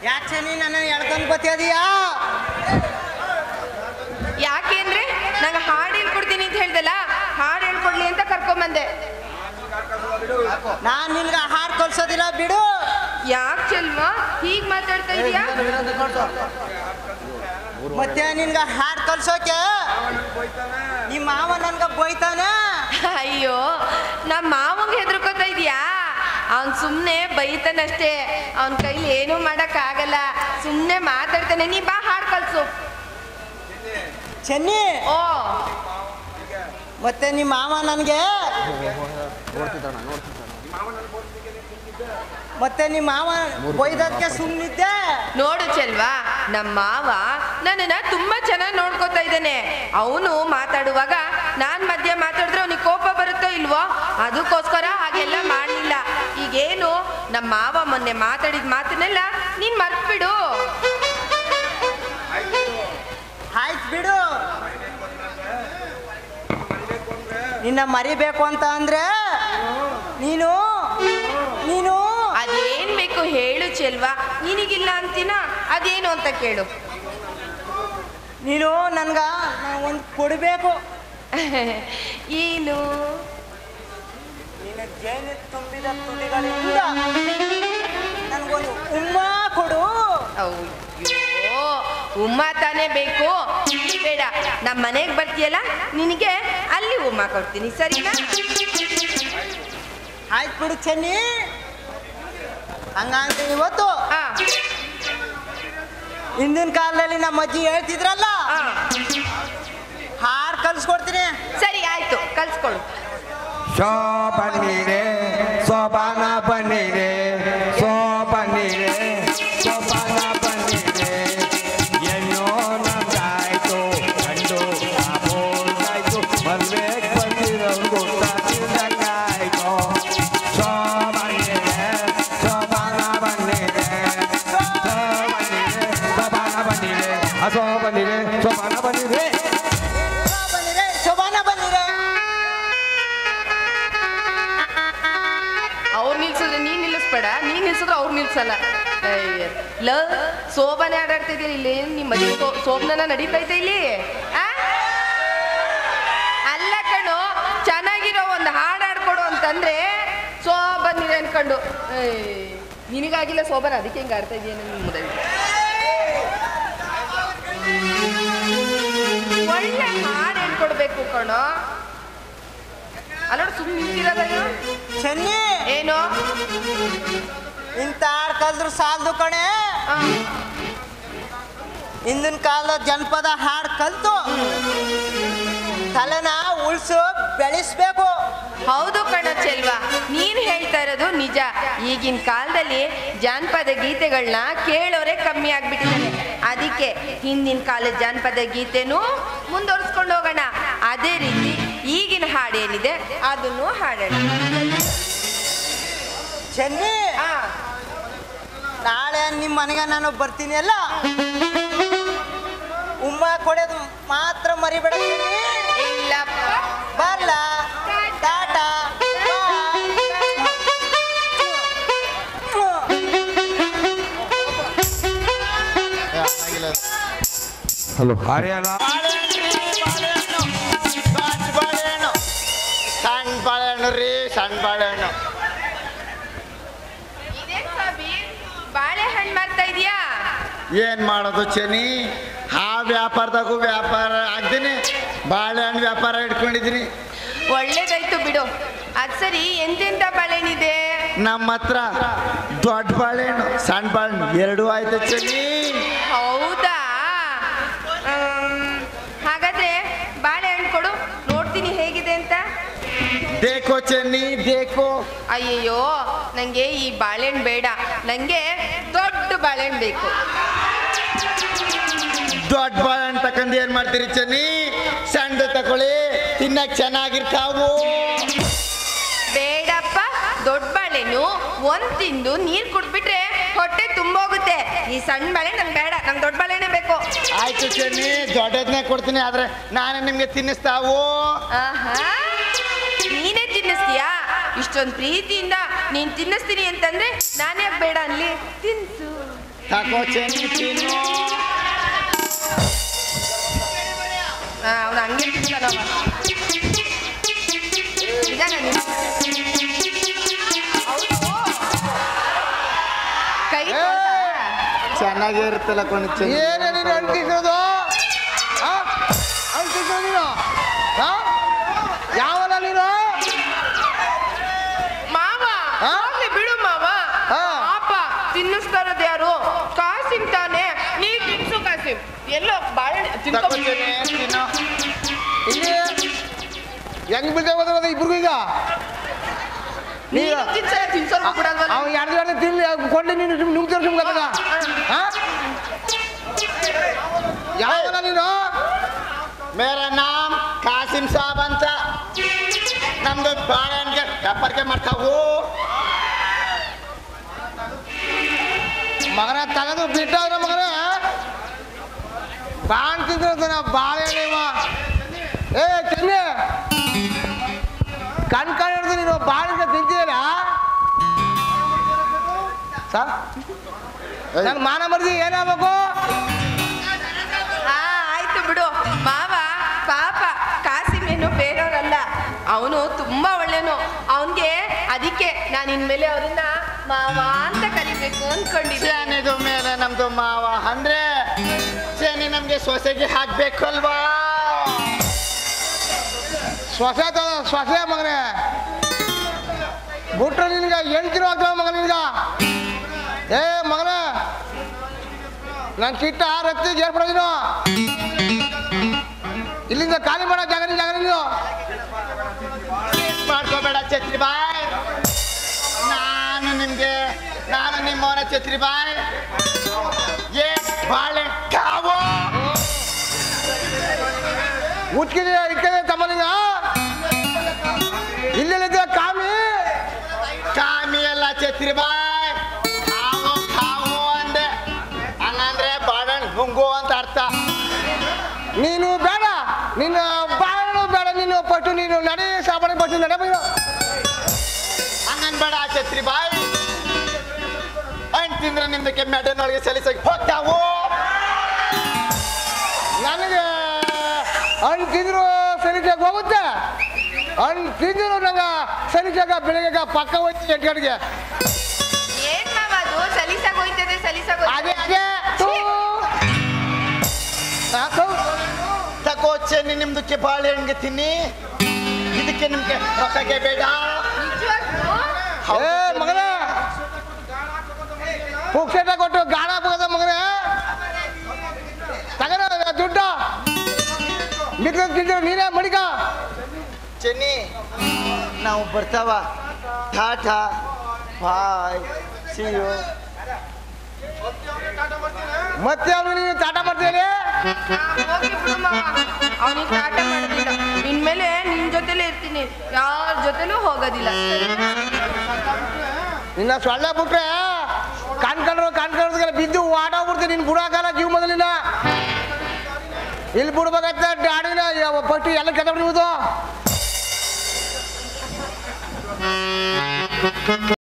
ಯಾಕೆ ನೀ ನನ್ನ ಎಳ್ಕೊಂಡ್ ಬತ್ತಿಯದೀಯಾ ಯಾಕೆ ಅಂದ್ರೆ ನಂಗೆ ಹಾಡು ಹೇಳ್ಕೊಡ್ತೀನಿ ಅಂತ ಹೇಳ್ದಲ್ಲ ಹಾಡು ಹೇಳ್ಕೊಡ್ಲಿ ಅಂತ ಕರ್ಕೊಂಬಂದೆ ನಾನ್ ನಿನ್ಗ ಹಾಡ್ ಕಲ್ಸೋದಿಲ್ಲ ಬಿಡು ಯಾಕೆ ಚೆಲ್ವಾ ಹೀಗ್ ಮಾತಾಡ್ತಾ ಇದೀಯಾ ಮತ್ತೆ ನಿನ್ಗ ಹಾಡ್ ಕಲ್ಸೋಕೆ ಈ ಮಾವ ನನ್ಗ ಬೈತಾನ ಅಯ್ಯೋ ನಮ್ಮ ಮಾವಂಗೆ ಹೆದರ್ಕೋತಾ ಇದೀಯಾ ಅವ್ನ್ ಸುಮ್ನೆ ಬೈತಾನಷ್ಟೇ ಅವನ ಕೈಲಿ ಏನೂ ಮಾಡಕ್ ಆಗಲ್ಲ ಸುಮ್ನೆ ಮಾತಾಡ್ತಾನೆ ನೀ ಬಾ ಹಾಡ್ ಕಲ್ಸು ಚೆನ್ನಿ ಓ ಮತ್ತೆ ನಿಮ್ಮ ಮಾವ ನನ್ಗೆ ಮತ್ತೆ ನಿಮ್ಮ ಮಾವ ಬೈದಕ್ಕೆ ಸುಮ್ಮನಿದ್ದೆ ನೋಡು ಚೆಲ್ವಾ ನಮ್ಮ ಮಾವ ನನ್ನನ್ನ ತುಂಬಾ ಚೆನ್ನಾಗಿ ನೋಡ್ಕೋತಾ ಇದ್ದಾನೆ ಅವನು ಮಾತಾಡುವಾಗ ನಾನ್ ಮಧ್ಯೆ ಮಾತಾಡಿದ್ರೆ ಅವನಿಗೆ ಕೋಪ ಬರುತ್ತೋ ಇಲ್ವೋ ಅದಕ್ಕೋಸ್ಕರ ಹಾಗೆಲ್ಲ ಮಾಡಲಿಲ್ಲ ಈಗೇನು ನಮ್ಮ ಮಾವ ಮೊನ್ನೆ ಮಾತಾಡಿದ ಮಾತನ್ನೆಲ್ಲ ನೀನ್ ಮರ್ತ್ಬಿಡು ಆಯ್ತು ಬಿಡು ನಿನ್ನ ಮರಿಬೇಕು ಅಂತ ಅಂದ್ರೆ ನೀನು ನೀನು ಅದೇನ್ ಬೇಕು ಹೇಳು ಚೆಲ್ವಾ ನಿನಗಿಲ್ಲ ಅಂತೀನ ಅದೇನು ಅಂತ ಕೇಳು ನೀನು ನನ್ಗ ಒಂದು ಕೊಡಬೇಕು ಏನು ನಿನ್ನ ಜೇನು ತುಂಬಿದ ತುಟಿಗಳಿಂದ ನನಗೊಂದು ಉಮ್ಮ ಕೊಡು ಅಯ್ಯೋ ಉಮ್ಮ ತಾನೇ ಬೇಕು ಬೇಡ ನಮ್ಮ ಮನೆಗೆ ಬರ್ತೀಯಲ್ಲ ನಿನಗೆ ಅಲ್ಲಿ ಉಮ್ಮ ಕೊಡ್ತೀನಿ ಸರಿನಾ ಆಯ್ತು ಬಿಡು ಚೆನ್ನಿ ಹಂಗಂದ್ರೆ ಇವತ್ತು ಆ, ಹಿಂದಿನ ಕಾಲದಲ್ಲಿ ನಮ್ಮ ಅಜ್ಜಿ ಹೇಳ್ತಿದ್ರಲ್ಲ ಆ. ಹಾಡ್ ಕಲ್ಸ್ಕೊಡ್ತೀನಿ ಸರಿ ಆಯ್ತು ಕಲ್ಸ್ಕೊಳು ಶೋಭನಿರೆ ಸೋಪಾನ ಬನ್ನಿರೆ ಸೋಪನಿರೆ ಸೋಪಾನ ಬನ್ನಿರೆ ಎಣ್ಣೋ ನಮ್ದಾಯ್ತು ಗಂಡು ಆಬೋದಾಯ್ತು ಮಲ್ಬೇಕ್ ಬಂದಿರೋರು ಗೊತ್ತಾಯ್ತು ಶೋಭನಿರೆ ಸೋಪಾನ ಬನ್ನಿರೆ ಶೋಭನಿರೆ ಸೋಪಾನ ಬನ್ನಿರೆ ಅಸೋ ಬನ್ನಿರೆ ಸೋಪಾನ ಬನ್ನಿರೆ ಬನ್ನಿರೆ ಶೋಭಾನ ಬನ್ನಿರೆ ಅವ್ರು ನಿಲ್ಸಿದ್ರೆ ನೀನ್ ನಿಲ್ಲಿಸ್ಬೇಡ ನೀನ್ ನಿಲ್ಸಿದ್ರೆ ಅವ್ರು ನಿಲ್ಸಲ್ಲ ಅಯ್ಯ. ಲ ಸೋಬನೆ ಆಡಾಡ್ತಿದ್ದೀರಿ ಇಲ್ಲಿ ನಿಮ್ಮ ಮದುವೆ ಸೋ- ಸೋಬ್ನನ ನಡೀತೈತೆ ಇಲ್ಲಿ ಆ? ಅಲ್ಲ ಕಣು ಚೆನ್ನಾಗಿರೋ ಒಂದು ಹಾಡು ಹಾಡ್ಕೊಡು ಅಂತಂದ್ರೆ ಸೋಬನ್ನಿದೆ ಅನ್ಕೊಂಡು ಏಯ್, ನಿನಗಾಗಿಲ್ಲ ಸೋಬನ ಅದಕ್ಕೆ ಹಿಂಗೆ ಆಡ್ತಾ ಇದೆಯಾ ನನ್ನ ಮದುವೆ ಒಳ್ಳೆ ಹಾಡು ಹೇಳ್ಕೊಡ್ಬೇಕು ಕಣೋ ಅಲ್ಲ ಸುಮ್ಮನೆ ನಿಂತಿರೋದಲ್ಲ ಚೆನ್ನಿ ಏನು ಇಂಥ ಹಾಡ್ ಕಲ್ದ್ರು ಸಾಲದು ಕಣೆ ಆ. ಹಿಂದಿನ ಕಾಲದ ಜನಪದ ಹಾಡ್ ಕಲ್ತು ತಲೆನ ಉಳ್ಸು ಬೆಳೆಸ್ಬೇಕು ಹೌದು ಕಣ ಚೆಲ್ವ ನೀನ್ ಹೇಳ್ತಾ ಇರೋದು ನಿಜ ಈಗಿನ ಕಾಲದಲ್ಲಿ ಜಾನಪದ ಗೀತೆಗಳನ್ನ ಕೇಳೋರೆ ಕಮ್ಮಿ ಆಗ್ಬಿಟ್ಟಿದ್ದಾರೆ ಅದಕ್ಕೆ ಹಿಂದಿನ ಕಾಲದ ಜಾನಪದ ಗೀತೆನೂ ಮುಂದುವರ್ಸ್ಕೊಂಡು ಹೋಗೋಣ ಅದೇ ರೀತಿ ಈಗಿನ ಹಾಡೇನಿದೆ ಅದನ್ನು ಹಾಡೋಣ ಚೆನ್ನಿ ಆ, ನಾಳೆ ನಿಮ್ಮ ಮನೆಗೆ ನಾನು ಬರ್ತೀನಿ ಅಲ್ಲ ಉಮ್ಮ ಕೊಡೋದು ಮಾತ್ರ ಮರಿಬೇಡ ಚೆನ್ನಿ. ಇಲ್ಲಪ್ಪ ಬರ್ಲ ಟಾಟಾ ಹಲೋ ಹರಿಯಾಣ ಸಣ್ಣ ಬಾಳೆಹಣ್ಣು ಸಣ್ಣ ಬಾಳೆಹಣ್ಣು ರೀ ಸಣ್ಣ ಬಾಳೆಹಣ್ಣು ಇದೇನ್ ಸ್ವಾಮಿ ಬಾಳೆಹಣ್ಣು ಮಾರ್ತಾ ಇದೀಯಾ ಏನ್ ಮಾಡೋದು ಚೆನ್ನಿ ಆ ವ್ಯಾಪಾರದಾಗೂ ವ್ಯಾಪಾರ ಆಗ್ತೀನಿ ಬಾಳೆಹಣ್ಣು ವ್ಯಾಪಾರ ಇಟ್ಕೊಂಡಿದ್ದೀನಿ ಒಳ್ಳೇದಾಯ್ತು ಬಿಡು ಅದ್ ಸರಿ ಎಂತೆಂತ ಬಾಳೆಹಣ್ಣಿದೆ ನಮ್ಮ ಹತ್ರ ದೊಡ್ಡ ಬಾಳೆಹಣ್ಣು ಸಣ್ಣ ಬಾಳೆಹಣ್ಣು ಎರಡೂ ಆಯ್ತು ಚೆನ್ನಿ ಹೌದಾ ಆಮ್, ಹಾಗಾದ್ರೆ ಬಾಳೆಹಣ್ಣು ಕೊಡು ನೋಡ್ತೀನಿ ಹೇಗಿದೆ ಅಂತ ದೇಕೋ ಚೆನ್ನಿ ದೇಕೋ ಅಯ್ಯಯ್ಯೋ ನಂಗೆ ಈ ಬಾಳೆಹಣ್ಣು ಬೇಡ ನಂಗೆ ದೊಡ್ಡ ಬಾಳೆಹಣ್ಣು ಬೇಕು ದೊಡ್ಡ ಬಾಳೆಹಣ್ಣು ತಕೊಂಡ್ ಏನ್ ಮಾಡ್ತೀರಿ ಚೆನ್ನಿ ಸಣ್ಣ ತಕೊಳ್ಳಿ ತಿನ್ನಕ್ ಚೆನ್ನಾಗಿರ್ತಾವು ಬೇಡಪ್ಪ ದೊಡ್ಡ ಬಾಳೆಹಣ್ಣು ಒಂದ್ ತಿಂದು ನೀರ್ ಕುಡ್ಬಿಟ್ರೆ ಹೊಟ್ಟೆ ತುಂಬೋಗುತ್ತೆ ಈ ಸಣ್ಣ ಬಾಳೆಹಣ್ಣು ನಂಗೆ ಬೇಡ ನಂಗೆ ದೊಡ್ಡ ಬಾಳೆಹಣ್ಣೆ ಬೇಕು ಆಯ್ತು ಚೆನ್ನಿ ದೊಡ್ಡದನ್ನೇ ಕೊಡ್ತೀನಿ ಆದ್ರೆ ನಾನೇ ನಿಮ್ಗೆ ತಿನ್ನಿಸ್ತಾವು ಆಹಾ ನೀನೇ ತಿನ್ನಿಸ್ತೀಯಾ ಇಷ್ಟೊಂದು ಪ್ರೀತಿಯಿಂದ ನೀನ್ ತಿನ್ನಿಸ್ತೀನಿ ಅಂತಂದ್ರೆ ನಾನೇ ಬೇಡ ಅನ್ಲಿ ತಿನ್ಸು ತಕೋ ಚೆನ್ನಿ ತಿನ್ನು ಅವನು ಹಂಗೆ ತಿಂತಾನವ ನಿಜಾನ ನೀನು? ಹೌದು. ಕೈ ತೊಳ್ದಾ? ಚೆನ್ನಾಗಿರುತ್ತಲ್ಲ ಕೊಂಡು ಚೆನ್ನಿ ಏನೇ ನೀನು ಅಂಟಿಸೋದು ಅಂಟಿಸೋ ನೀನು ಆ? ಯಾವನ ನೀನು ಮಾವ ಹಾ? ಹೋಗ್ಲಿ ಬಿಡು ಮಾವ ಹಾ. ಪಾಪ ತಿನ್ನಿಸ್ತಾ ಇರೋದು ಯಾರು ಕಾಸಿಂ ತಾನೆ ನೀ ತಿನ್ಸು ಕಾಸಿಂ ಎಲ್ಲೋ ಬಾಳೆ ತಕೋ ತಿನ್ಕೊ ಚೆನ್ನಿ ತಿನ್ನು ಇಲ್ಲಿ ಹೆಂಗ್ ಬಿದ್ದೇವೆ ಇಬ್ರಿಗೂ ಈಗ ನೀನು ತಿನ್ಸಲ್ಲ ತಿನ್ಸೋರ್ಗು ಬಿಡಲ್ವಲ್ಲ ಅವ್ ಎರಡು ಎರಡು ತಿನ್ಲಿ ಕೊಂಡ್ಲಿ ನೀನು ಸುಮ್ಮನೆ ನುಗ್ತಾರೆ ಸುಮ್ಮನೆ ಯಾವನ ನೀನು ಮೇರ ನಾಮ್ ಕಾಸಿಂ ಸಾಬ್ ಅಂತ ನಮ್ದು ಬಾಳೆಹಣ್ಣಿಗೆ ವ್ಯಾಪಾರಕ್ಕೆ ಮಾಡ್ತಾವು ಮಗನ ತಗದು ಬಿಟ್ಟಾದ್ರೆ ಮಗನ ಬಾಣ್ ತಿಂದ್ರೆ ಬಾಳೆಹಣ್ಣಿವ ಏ ಚೆನ್ನಿ ಕಣ್ ಕಣ್ ಹಿಡ್ದು ನೀನು ಬಾಳಿಗೆ ತಿಂತೀರ ಸರ್ ನನ್ ಮಾನ ಮರ್ದಿ ಏನಾಗಬೇಕು ಹಾ ಆಯ್ತು ಬಿಡು ಮಾವ ಪಾಪ ಕಾಸಿಂ ಏನು ಬೇರೆಯವರಲ್ಲ ಅವನು ತುಂಬಾ ಒಳ್ಳೆನು ಅವನ್ಗೆ ಅದಕ್ಕೆ ನಾನು ಇನ್ಮೇಲೆ ಅವ್ರನ್ನ ಮಾವ ಅಂತ ಕರಿಬೇಕು ಅನ್ಕೊಂಡಿದ್ದೆ ಶನಿದು ಮೇಲೆ ನಮ್ದು ಮಾವ ಅಂದ್ರೆ ಶನಿ ನಮ್ಗೆ ಸೊಸೆಗೆ ಹಾಕ್ಬೇಕು ಅಲ್ವಾ ಸೊಸೆ ತ ಸೊಸೆ ಮಗನೇ ಬಿಟ್ರೆ ನಿನ್ಗೆ ಎಂಟಿರೋ ಆಗ್ತಾವ ಮಗ ನಿನ್ಗ ಏ ಮಗನ ನನ್ ಕಿಟ್ಟ ರತ್ತಿ ಏರ್ಪಡೋದಿನು ಇಲ್ಲಿಂದ ಖಾಲಿ ಮಾಡೋ ಜಾಗ ನೀನ್ ಜಾಗ ನೀನು ಮಾಡ್ಕೋಬೇಡ ಛತ್ರಿ ಬಾಯ್ ನಾನು ನಿಮ್ಗೆ ನಾನು ನಿಮ್ಮವನ ಛತ್ರಿ ಬಾಯ್ ಏ ಬಾಳೆ ಕಾವು ಉಚ್ಕಿದೆ ಇಕ್ಕಿದೆ ತಮ್ಮ ನಿಂಗ ಇಲ್ಲೆಲ್ಲಿದ್ದ ಕಾಮಿ ಕಾಮಿ ಎಲ್ಲ ಛತ್ರಿ ಬಾಯ್ ಕಾವು ಕಾವು ಅಂದೆ ಹಂಗಂದ್ರೆ ಬಾಳೆಹಣ್ಣು ನುಂಗು ಅಂತ ಅರ್ಥ ನೀನು ಬೇಡ ನಿನ್ನ ಬಾಳು ಬೇಡ ನೀನು ಪಟ್ಟು ನೀನು ನಡೆ ಸಾಬಾಣಿ ಪಟ್ಟು ನಡೆ ಬೈರು ಹಂಗನ್ಬೇಡ ಛತ್ರಿ ಬಾಯ್ ಹಣ್ಣು ತಿಂದ್ರೆ ನಿಮ್ದು ಕೆಮ್ಮೆಟನೊಳಗೆ ಸಲಿಸಾಗಿ ಹೋಗ್ತಾವು ನನಗೆ ಹಣ್ಣು ತಿಂದ್ರು ಸರಿಜಾಗ ಹೋಗುತ್ತೆ ಹಣ್ಣು ತಿಂದ್ರು ನಂಗ ಸರಿಜಾಗ ಬೆಳಿಗ್ಗೆ ಪಕ್ಕ ಹೋಯ್ತು ಎಂಟು ಗಂಟೆಗೆ ಏನ್ ಮಾವ ಅದು ಸಲೀಸಾಗ್ ಹೋಯ್ತದೆ ಸಲೀಸಾಗ್ ಅದೇ ಹೋಯ್ತದೆ ಅದೇ ತೂ. ಆ, ತೂ. ತಕೋ ಚೆನ್ನಿ ನಿಮ್ದಕ್ಕೆ ಬಾಳೆಹಣ್ಣಿಗೆ ತಿನ್ನಿ ಇದಕ್ಕೆ ನಿಮ್ಗೆ ರೊಕ್ಕಕ್ಕೆ ಬೇಡ ನಿಜವಾಗ್ಲೂ? ಏ ಮಗನ ಪುಕ್ಷೇಟ ಕೊಟ್ಟು ಗಾಣ ಹಾಕೋದ ಮಗನೇ ತಗರ ದುಡ್ಡು ಮಿಕ್ಕ ತಿಂದ್ರೆ ನೀನೇ ಮಡಿಕ ಚೆನ್ನಿ ನಾವು ಬರ್ತಾವ ಟಾಟಾ ಬಾಯ್ ಸಿಯು ಮತ್ತೆ ಅವ್ನು ನೀನು ತಾಟ ಮಾಡ್ತೀನಿ ಹೋಗ್ಲಿ ಬಿಡು ಮಾವ ಅವನಿಗೆ ಟಾಟ ಮಾಡೋದಿಲ್ಲ ಇನ್ಮೇಲೆ ನಿನ್ ಜೊತೆಲೇ ಇರ್ತೀನಿ ಯಾರ ಜೊತೆಲೂ ಹೋಗೋದಿಲ್ಲ ಸರಿನಾ? ನಿನ್ನ ಸೊಳ್ಳೆ ಬಿಟ್ರೆ ಕಾಣ್ಕೊಂಡ್ರು ಕಾಣ್ಕೊಂಡ್ರೆ ಬಿದ್ದು ಓಡೋಗ್ಬಿಡ್ತೀನಿ ನಿನ್ ಬಿಡೋಕಲ್ಲ ಜೀವ ಮೊದಲಿನ ಇಲ್ಲಿ ಬಿಡ್ಬೇಕಾಯ್ತ ಡ್ಯಾಡಿನ ಪಟ್ಟಿ ಎಲ್ಲ ಕೆತ್ತ ಬಿಡ್ಬೋದು